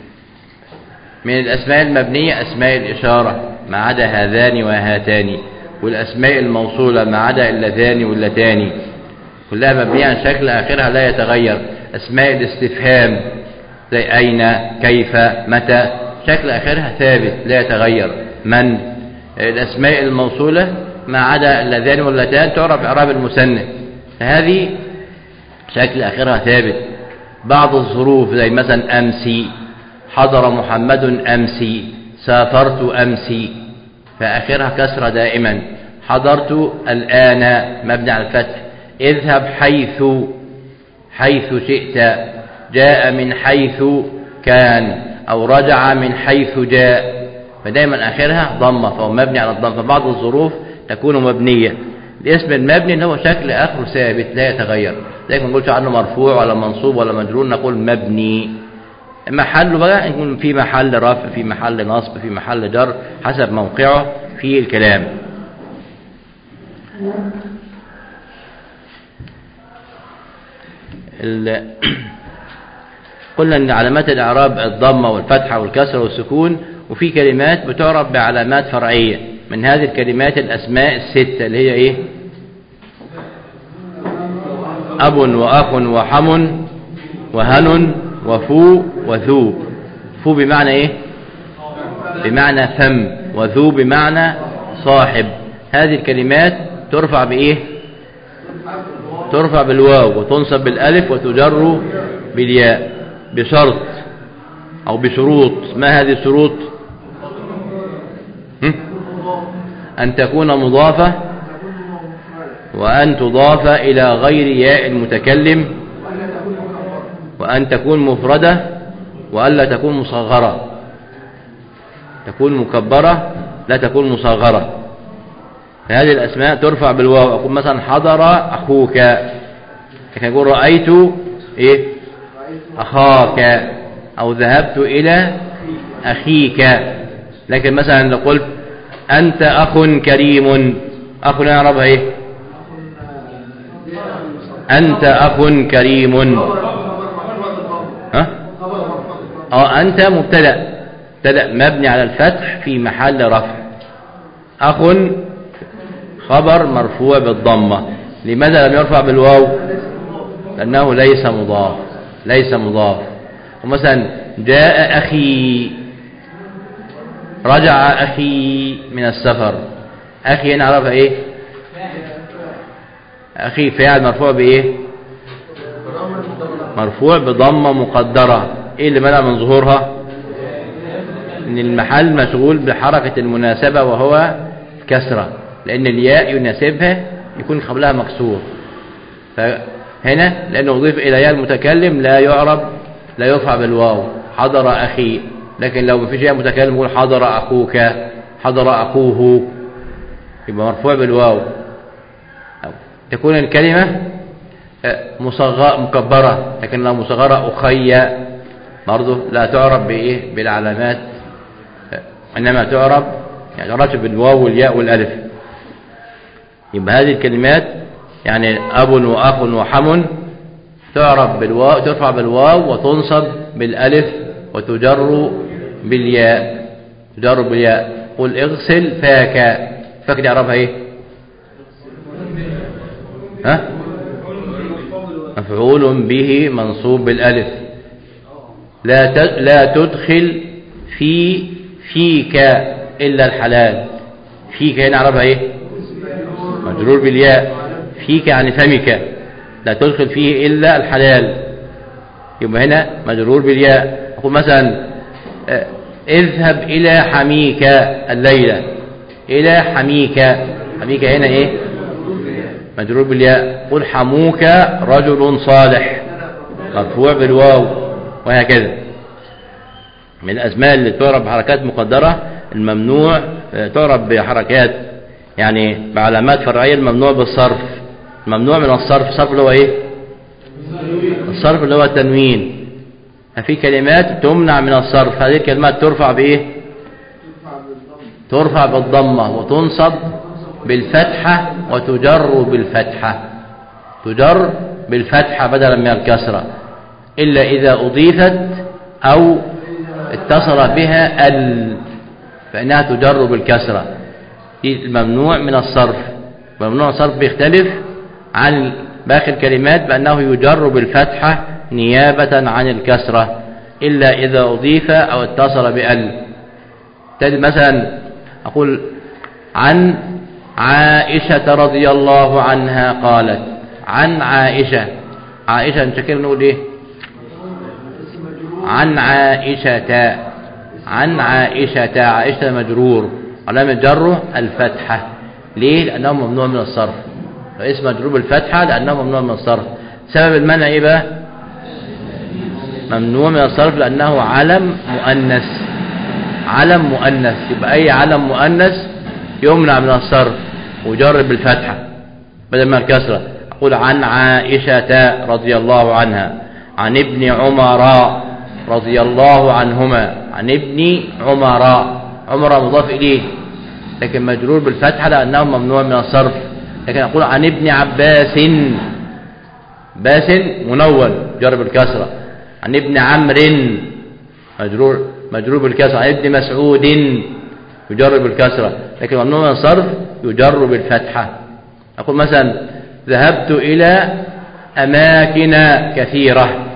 من الأسماء المبنية أسماء الإشارة ما عدا هذان وهاتان والأسماء الموصولة ما عدا اللتان واللتان كلها مبنية عن شكل آخرها لا يتغير أسماء الاستفهام زي أين كيف متى شكل آخرها ثابت لا يتغير من الأسماء الموصولة ما عدا اللذان واللتان تعرف إعراب المثنى هذه شكل آخرها ثابت بعض الظروف زي مثلا أمسي حضر محمد أمسي سافرت أمسي فآخرها كسرة دائما حضرت الآن مبني على الفتح اذهب حيث حيث شئت جاء من حيث كان أو رجع من حيث جاء فدائما آخرها ضمة فهو مبني على الضمة فبعض الظروف تكون مبنية الاسم المبني اللي هو شكل آخره ثابت لا يتغير لذلك ما نقولش عنه مرفوع ولا منصوب ولا مجرور نقول مبني محله بقى يكون في محل رفع في محل نصب في محل جر حسب موقعه في الكلام ال- قلنا ان علامات الاعراب الضمه والفتحه والكسره والسكون وفي كلمات بتعرب بعلامات فرعيه من هذه الكلمات الاسماء السته اللي هي ايه اب واخ وحم وهن وفو وذو فو بمعنى ايه بمعنى فم وذو بمعنى صاحب هذه الكلمات ترفع بايه ترفع بالواو وتنصب بالالف وتجر بالياء بشرط او بشروط ما هذه الشروط هم؟ ان تكون مضافة وان تضاف الى غير ياء المتكلم وان تكون مفردة والا تكون مصغرة تكون مكبرة لا تكون مصغرة هذه الأسماء ترفع بالواو أقول مثلا حضر أخوك لكن أقول رأيت إيه أخاك أو ذهبت إلى أخيك لكن مثلا لو قلت أنت أخ كريم أخ نعرفها إيه أنت أخ كريم ها أه أنت مبتدأ مبتدأ مبني على الفتح في محل رفع أخ خبر مرفوع بالضمة لماذا لم يرفع بالواو لأنه ليس مضاف ليس مضاف ومثلا جاء أخي رجع أخي من السفر أخي نعرف إيه أخي فعل مرفوع بإيه مرفوع بضمة مقدرة إيه اللي منع من ظهورها إن المحل مشغول بحركة المناسبة وهو كسرة لأن الياء يناسبها يكون قبلها مكسور فهنا لأنه أضيف إلى ياء المتكلم لا يعرب لا يرفع بالواو حضر أخي لكن لو مفيش ياء متكلم يقول حضر أخوك حضر أخوه يبقى مرفوع بالواو أو تكون الكلمة مصغرة مكبرة لكن لو مصغرة أخي برضه لا تعرب بإيه بالعلامات إنما تعرب يعني تعرفش بالواو والياء والألف يبقى هذه الكلمات يعني أب وأخ وحم تعرف بالواو ترفع بالواو وتنصب بالألف وتجر بالياء تجر بالياء قل اغسل فاك فاك دي اعرفها ايه ها مفعول به منصوب بالالف لا لا تدخل في فيك الا الحلال فيك هنا اعرفها ايه مجرور بالياء فيك يعني فمك لا تدخل فيه الا الحلال يبقى هنا مجرور بالياء أقول مثلا اذهب إلى حميك الليلة إلى حميك حميك هنا إيه مجرور بالياء قل حموك رجل صالح مرفوع بالواو وهكذا من الأسماء اللي تعرب بحركات مقدرة الممنوع تعرب بحركات يعني بعلامات فرعية الممنوع بالصرف الممنوع من الصرف الصرف اللي هو ايه الصرف اللي هو التنوين في كلمات تمنع من الصرف هذه الكلمات ترفع بايه ترفع بالضمة وتنصب بالفتحة وتجر بالفتحة تجر بالفتحة بدلا من الكسرة إلا إذا أضيفت أو اتصل بها ال فإنها تجر بالكسرة الممنوع من الصرف ممنوع الصرف بيختلف عن باقي الكلمات بأنه يجر بالفتحة نيابة عن الكسرة إلا إذا أضيف أو اتصل بأل تجد مثلا أقول عن عائشة رضي الله عنها قالت عن عائشة عائشة نشكل نقول إيه عن عائشة عن عائشة عائشة مجرور علامة جره الفتحة ليه لأنه ممنوع من الصرف فاسم مجرور بالفتحة لأنه ممنوع من الصرف سبب المنع إيه بقى ممنوع من الصرف لأنه علم مؤنث علم مؤنث يبقى أي علم مؤنث يمنع من الصرف ويجرب بالفتحة بدل ما الكسرة أقول عن عائشة رضي الله عنها عن ابن عمر رضي الله عنهما عن ابن عمر عمر مضاف إليه لكن مجرور بالفتحة لأنه ممنوع من الصرف لكن أقول عن ابن عباس باس منون جرب الكسرة عن ابن عمرو مجرور مجرور بالكسرة عن ابن مسعود يجر بالكسرة لكن ممنوع من الصرف يجر بالفتحة أقول مثلا ذهبت إلى أماكن كثيرة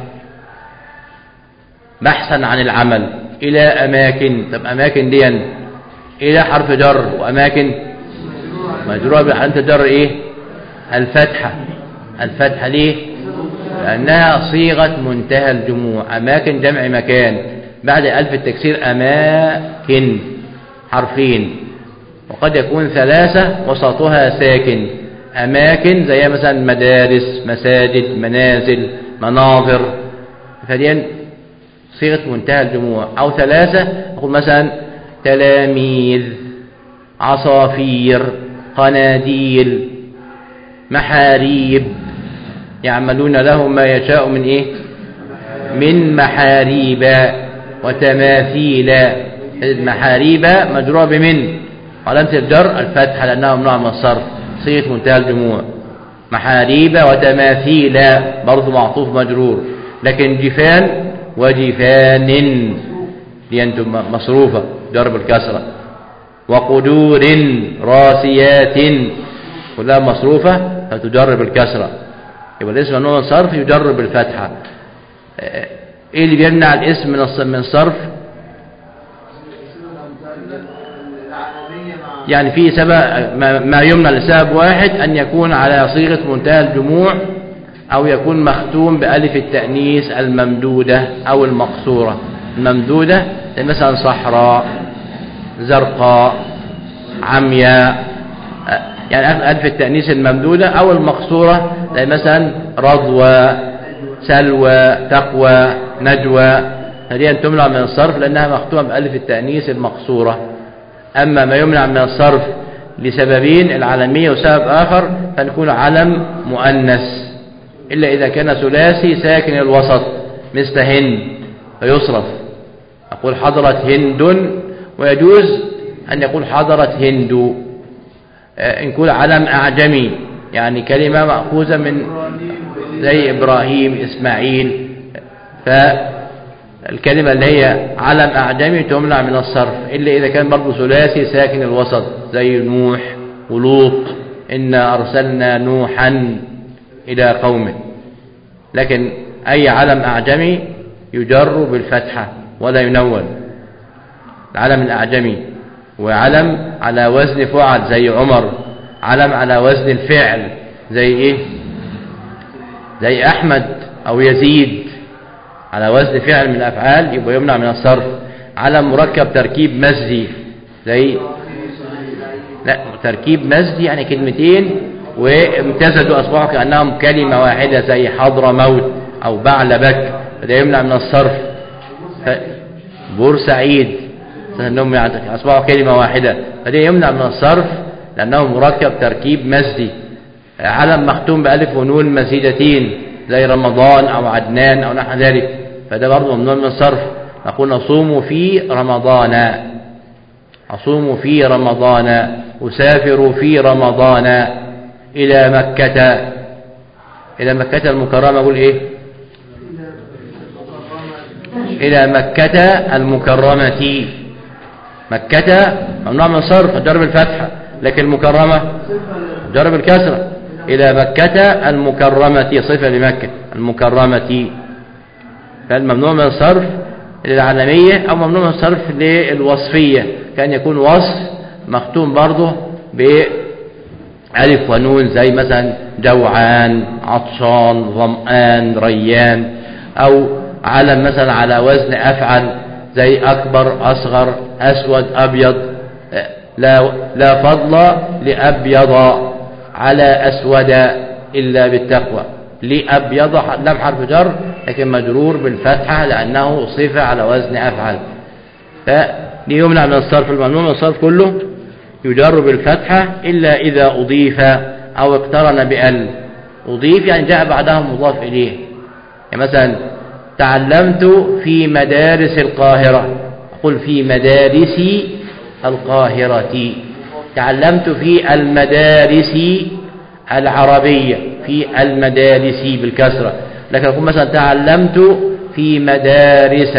بحثا عن العمل إلى أماكن طب أماكن دي إلى حرف جر وأماكن مجروعة بحرف جر إيه الفتحة الفتحة ليه لأنها صيغة منتهى الجموع أماكن جمع مكان بعد ألف التكسير أماكن حرفين وقد يكون ثلاثة وسطها ساكن أماكن زي مثلا مدارس مساجد منازل مناظر فدي صيغة منتهى الجموع أو ثلاثة أقول مثلا تلاميذ عصافير قناديل محاريب يعملون لهم ما يشاء من إيه من محاريب وتماثيل المحاريب مجروع بمن علامة الجر الفتحة لأنها ممنوع من الصرف صيغة منتهى الجموع محاريب وتماثيل برضو معطوف مجرور لكن جفان وجفان لأنتم مصروفة جرب الكسرة وقدور راسيات كلها مصروفة فتجرب الكسرة يبقى الاسم ممنوع من الصرف يجرب الفتحة ايه اللي بيمنع الاسم من من الصرف يعني في سبب ما يمنع لسبب واحد أن يكون على صيغة منتهى الجموع أو يكون مختوم بألف التأنيث الممدودة أو المقصورة الممدودة مثلا صحراء زرقاء عمياء يعني ألف التأنيث الممدودة أو المقصورة زي مثلا رضوى سلوى تقوى نجوى هذه أن تمنع من الصرف لأنها مختومة بألف التأنيث المقصورة أما ما يمنع من الصرف لسببين العالمية وسبب آخر فنكون علم مؤنث إلا إذا كان ثلاثي ساكن الوسط مثل هند فيصرف أقول حضرت هند ويجوز أن يقول حضرت هند إن كل علم أعجمي يعني كلمة مأخوذة من زي إبراهيم إسماعيل فالكلمة اللي هي علم أعجمي تمنع من الصرف إلا إذا كان برضه ثلاثي ساكن الوسط زي نوح ولوط إنا أرسلنا نوحا إلى قومه لكن أي علم أعجمي يجر بالفتحة ولا ينون العلم الأعجمي وعلم على وزن فعل زي عمر علم على وزن الفعل زي ايه زي احمد او يزيد على وزن فعل من الافعال يبقى يمنع من الصرف علم مركب تركيب مزدي زي لا تركيب مزدي يعني كلمتين وامتزجوا اصبحوا كانهم كلمه واحده زي حضر موت او بعلبك فده يمنع من الصرف بورسعيد أنهم أصبحوا كلمة واحدة فده يمنع من الصرف لأنه مركب تركيب مزدي علم مختوم بألف ونون مزيدتين زي رمضان أو عدنان أو نحو ذلك فده برضه ممنوع من الصرف نقول نصوم في رمضان أصوم في رمضان أسافر في رمضان إلى مكة إلى مكة المكرمة أقول إيه إلى مكة المكرمة مكة ممنوع من الصرف جرب الفتحة لكن المكرمة جرب الكسرة إلى مكة المكرمة صفة لمكة المكرمة فالممنوع من الصرف للعالمية أو ممنوع من الصرف للوصفية كان يكون وصف مختوم برضه بألف ونون زي مثلا جوعان عطشان ظمآن ريان أو علم مثلا على وزن أفعل زي أكبر أصغر أسود أبيض لا, لا فضل لأبيض على أسود إلا بالتقوى لأبيض لم حرف جر لكن مجرور بالفتحة لأنه صفة على وزن أفعل فليمنع من الصرف الممنوع من الصرف كله يجر بالفتحة إلا إذا أضيف أو اقترن بأل أضيف يعني جاء بعدها مضاف إليه يعني مثلا تعلمت في مدارس القاهرة أقول في مدارس القاهرة تعلمت في المدارس العربية في المدارس بالكسرة لكن أقول مثلا تعلمت في مدارس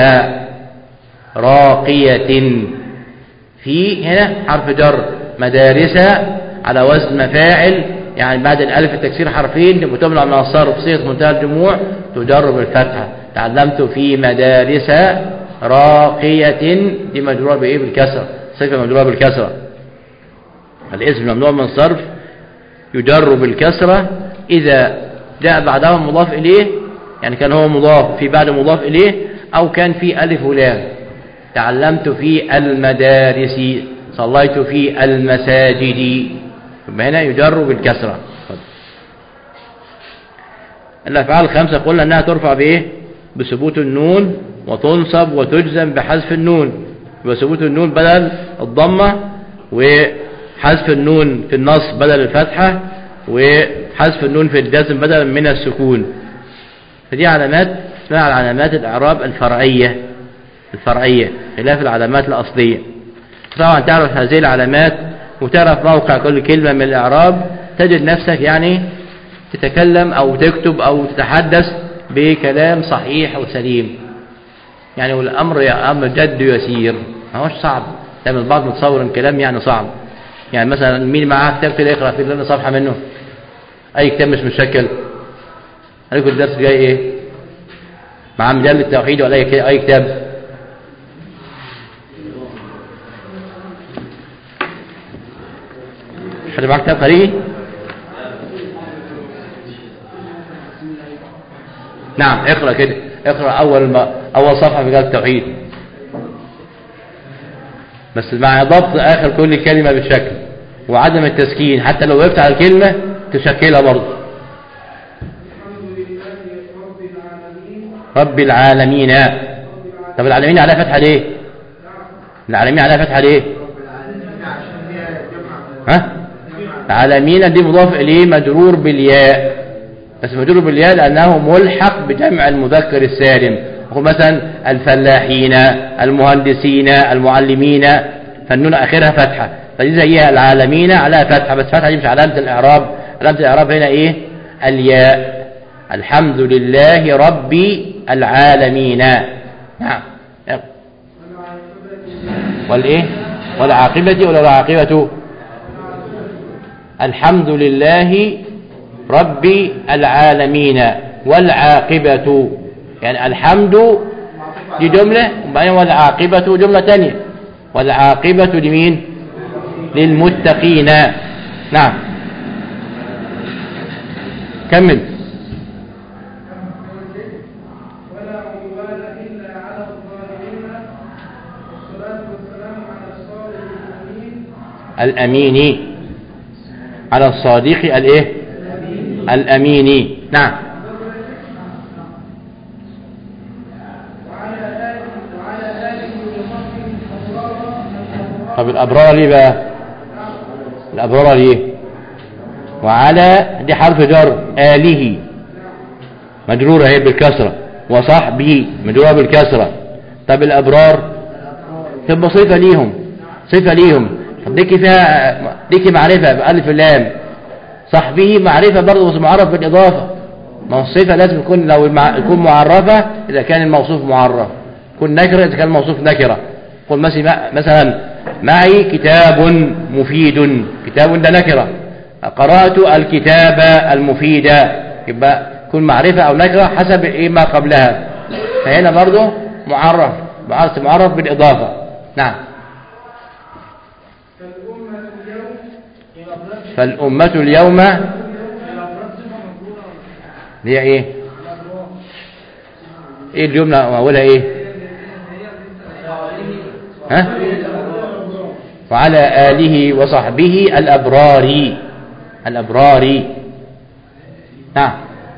راقية في هنا حرف جر مدارس على وزن مفاعل يعني بعد الألف التكسير حرفين وتمنع من الصرف صيغة منتهى الجموع تجر بالفتحة تعلمت في مدارس راقية دي مجرورة بإيه بالكسرة صفة مجرورة بالكسرة الاسم ممنوع من الصرف يجر بالكسرة إذا جاء بعدها مضاف إليه يعني كان هو مضاف في بعد مضاف إليه أو كان في ألف ولام تعلمت في المدارس صليت في المساجد يبقى هنا يجر بالكسرة الأفعال الخمسة قلنا أنها ترفع بإيه بثبوت النون وتنصب وتجزم بحذف النون وثبوت النون بدل الضمة وحذف النون في النص بدل الفتحة وحذف النون في الجزم بدلا من السكون فدي علامات اسمها علامات الإعراب الفرعية الفرعية خلاف العلامات الأصلية طبعا تعرف هذه العلامات وتعرف موقع كل كلمة من الإعراب تجد نفسك يعني تتكلم أو تكتب أو تتحدث بكلام صحيح وسليم يعني والأمر يا أمر جد يسير ما هوش صعب لما البعض متصور الكلام يعني صعب يعني مثلا مين معاه كتاب كده يقرأ في لنا صفحة منه أي كتاب مش مشكل هنقول الدرس جاي إيه مع مجال التوحيد ولا أي أي كتاب حد معاه كتاب خارجي نعم اقرأ كده اقرأ أول ما أول صفحة في كتاب التوحيد بس مع ضبط آخر كل كلمة بالشكل وعدم التسكين حتى لو وقفت على الكلمة تشكلها برضه رب العالمين طب العالمين عليها فتحة ليه العالمين عليها فتحة ليه ها العالمين دي مضاف إليه مجرور بالياء بس مجرور بالياء لأنه ملحق بجمع المذكر السالم يقول مثلا الفلاحين المهندسين المعلمين فالنون آخرها فتحة فدي زيها العالمين عليها فتحة بس فتحة دي مش علامة الإعراب علامة الإعراب هنا إيه الياء الحمد لله رب العالمين نعم والإيه والعاقبة ولا العاقبة الحمد لله رب العالمين والعاقبة يعني الحمد دي جملة وبعدين والعاقبة جملة تانية والعاقبة لمين للمتقين نعم كمل الأمين على الصادق الايه الأمين نعم طب الأبرار ليه بقى الأبرار ليه وعلى دي حرف جر آله مجرورة هي بالكسرة وصحبه مجرورة بالكسرة طب الأبرار تبقى صفة ليهم صفة ليهم طب ديكي فيها ديكي معرفة بألف اللام صحبه معرفة برضه بس معرف بالإضافة ما هو الصفة لازم يكون لو المع... يكون معرفة إذا كان الموصوف معرف يكون نكرة إذا كان الموصوف نكرة قل مثلا معي كتاب مفيد كتاب ده نكرة قرأت الكتاب المفيد يبقى كن معرفة أو نكرة حسب إيه ما قبلها فهنا برضه معرف معرف معرف بالإضافة نعم فالأمة اليوم هي ايه ايه الجملة اولها ايه ها وعلى آله وصحبه الأبرار الأبرار نعم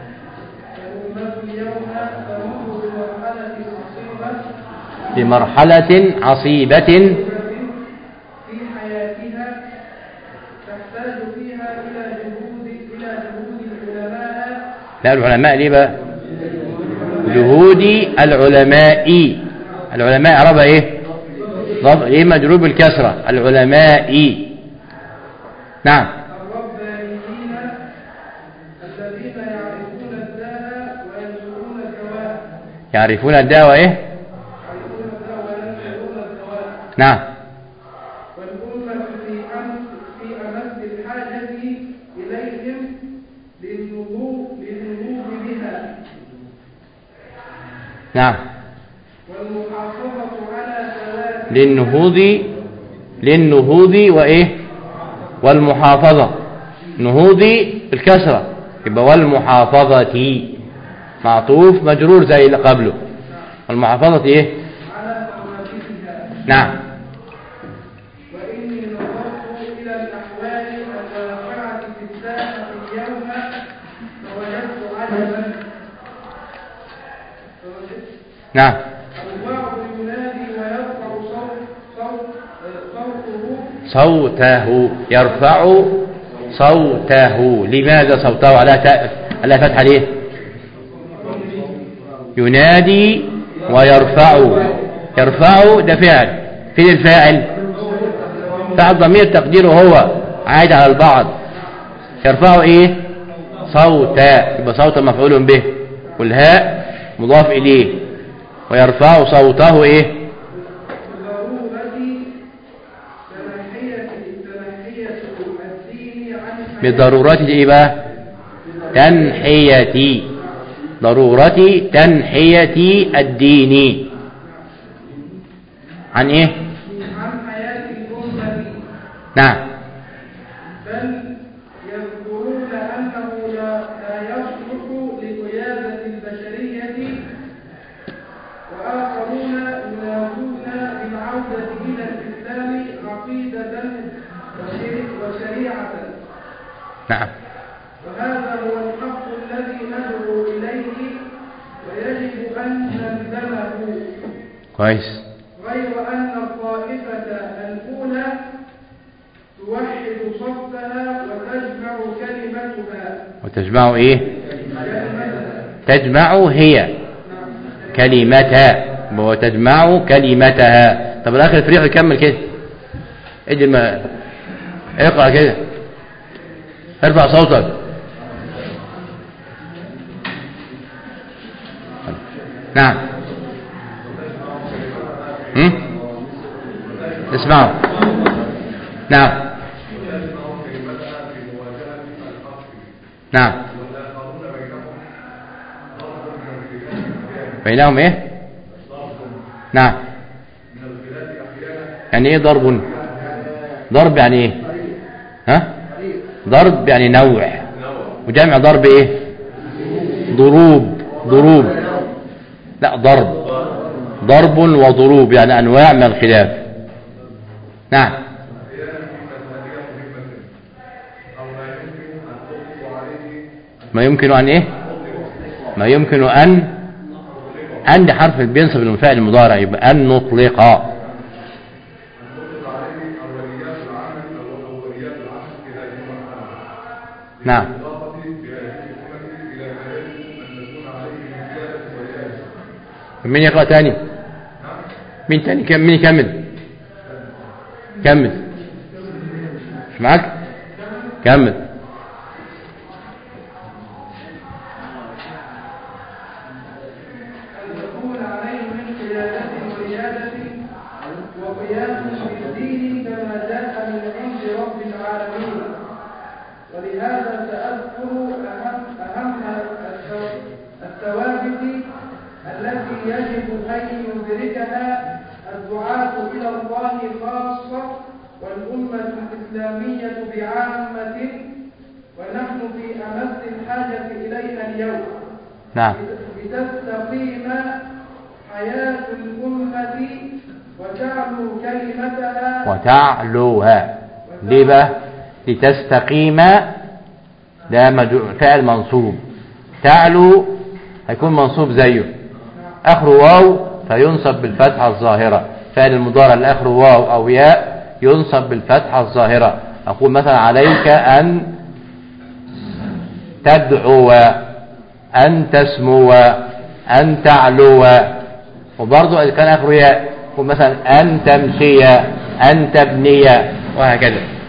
بمرحلة عصيبة في حياتها تحتاج فيها إلى جهود إلى جهود العلماء لا العلماء ليه بقى جهود العلماء العلماء عربة ايه ضب ايه مجرور بالكسرة العلماء نعم الربانيين الذين يعرفون الداء وينشرون الدواء يعرفون الداء وايه يعرفون الداء وينشرون الدواء نعم والأمة في أمس في أمس الحاجة إليهم للنهوض للنهوض بها نعم والمحافظة على ثواب للنهوض للنهوض وايه والمحافظة نهوض بالكسرة يبقى والمحافظة معطوف مجرور زي اللي قبله والمحافظة ايه على ثوابتها نعم وإني نظرت إلى الأحوال الواقعة في الساحة اليوم فوجدت عجبا فوجدت نعم البعض ينادي ويرفع صوت صوت صوته صوته يرفع صوته لماذا صوته على تاء على فتحة ليه ينادي ويرفع يرفع ده فعل فين الفاعل فعل ضمير تقديره هو عائد على البعض يرفع ايه صوتا يبقى صوتا مفعول به والهاء مضاف اليه ويرفع صوته ايه ضرورة تنحية تنحية الدين عن بضرورة ايه بقى تنحية ضرورة تنحية الدين عن ايه عن حياة الأمة نعم بل يذكرون أنه لا, لا يصلح لقيادة البشرية وآخرون ينادون بالعودة إلى الإسلام عقيدة وشري- وشريعة نعم وهذا هو الحق الذي ندعو إليه ويجب أن نلزمه كويس غير أن الطائفة الأولى توحد صفها وتجمع كلمتها وتجمع ايه كلمتها تجمع هي كلمتها وتجمع كلمتها طب الاخر الفريق يكمل كده ادي الم... اقرا كده ارفع صوتك نعم هم؟ اسمعوا نعم نعم بينهم ايه نعم يعني ايه ضرب ضرب يعني ايه ها ضرب يعني نوع وجمع ضرب ايه ضروب ضروب لا ضرب ضرب وضروب يعني انواع من الخلاف نعم ما يمكن ان ايه ما يمكن ان ان ده حرف بينصب المفاعل المضارع يبقى ان نطلق نعم مين يقرأ تاني مين تاني كم مين يكمل كمل مش معاك كمل أن تكون عليه من قيادة وريادة وقيام بالدين كما جاء من عند رب العالمين ولهذا سأذكر أهم أهم الثو- الثوابت التي يجب أن يدركها والأمة الإسلامية بعامة ونحن في أمس الحاجة إليها اليوم نعم لتستقيم حياة الأمة وتعلو كلمتها وتعلوها ليه بقى لتستقيم ده مدعو- فعل منصوب تعلو هيكون منصوب زيه اخره واو فينصب بالفتحة الظاهرة فعل المضارع اللي اخره واو او ياء ينصب بالفتحة الظاهرة اقول مثلا عليك ان تدعو ان تسمو ان تعلو وبرضه اذا كان اخره ياء يقول مثلا ان تمشي ان تبني وهكذا